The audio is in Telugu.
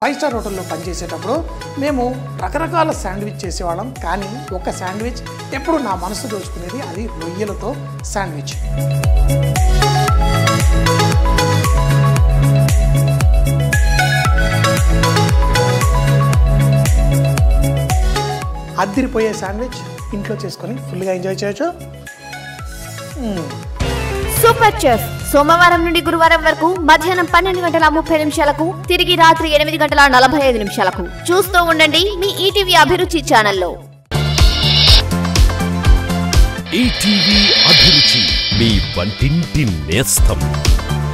ఫైవ్ స్టార్ హోటల్లో పనిచేసేటప్పుడు మేము రకరకాల శాండ్విచ్ చేసేవాళ్ళం కానీ ఒక శాండ్విచ్ ఎప్పుడు నా మనసు దోచుకునేది అది రొయ్యలతో శాండ్విచ్ అద్దిరిపోయే శాండ్విచ్ ఇంట్లో చేసుకొని ఫుల్గా ఎంజాయ్ చేయొచ్చు సూపర్ చెఫ్ సోమవారం నుండి గురువారం వరకు మధ్యాహ్నం పన్నెండు గంటల ముప్పై నిమిషాలకు తిరిగి రాత్రి ఎనిమిది గంటల నలభై ఐదు నిమిషాలకు చూస్తూ ఉండండి మీ ఈటీవీ అభిరుచి ఛానల్లో ఈటీవీ అభిరుచి మీ వంటింటి నేస్తం